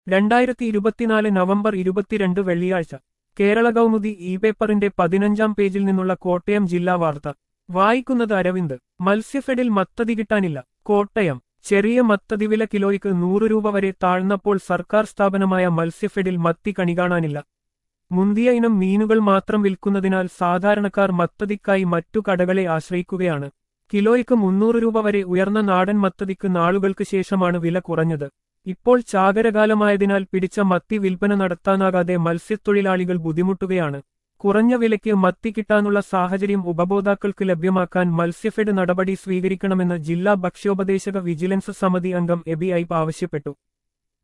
രണ്ടായിരത്തി ഇരുപത്തിനാല് നവംബർ ഇരുപത്തിരണ്ട് വെള്ളിയാഴ്ച കേരള കൗമുദി ഇ പേപ്പറിന്റെ പതിനഞ്ചാം പേജിൽ നിന്നുള്ള കോട്ടയം ജില്ലാ വാർത്ത വായിക്കുന്നത് അരവിന്ദ് മത്സ്യഫെഡിൽ മത്തതി കിട്ടാനില്ല കോട്ടയം ചെറിയ മത്തതി വില കിലോയ്ക്ക് നൂറ് രൂപ വരെ താഴ്ന്നപ്പോൾ സർക്കാർ സ്ഥാപനമായ മത്സ്യഫെഡിൽ മത്തി കണി കാണാനില്ല മുന്തിയ ഇനം മീനുകൾ മാത്രം വിൽക്കുന്നതിനാൽ സാധാരണക്കാർ മത്തതിക്കായി മറ്റു കടകളെ ആശ്രയിക്കുകയാണ് കിലോയ്ക്ക് മുന്നൂറ് രൂപ വരെ ഉയർന്ന നാടൻ മത്തതിക്ക് നാളുകൾക്ക് ശേഷമാണ് വില കുറഞ്ഞത് ഇപ്പോൾ ചാകരകാലമായതിനാൽ പിടിച്ച മത്തി വിൽപ്പന നടത്താനാകാതെ മത്സ്യത്തൊഴിലാളികൾ ബുദ്ധിമുട്ടുകയാണ് കുറഞ്ഞ വിലയ്ക്ക് മത്തി കിട്ടാനുള്ള സാഹചര്യം ഉപഭോക്താക്കൾക്ക് ലഭ്യമാക്കാൻ മത്സ്യഫെഡ് നടപടി സ്വീകരിക്കണമെന്ന് ജില്ലാ ഭക്ഷ്യോപദേശക വിജിലൻസ് സമിതി അംഗം എബി ഐപ്പ് ആവശ്യപ്പെട്ടു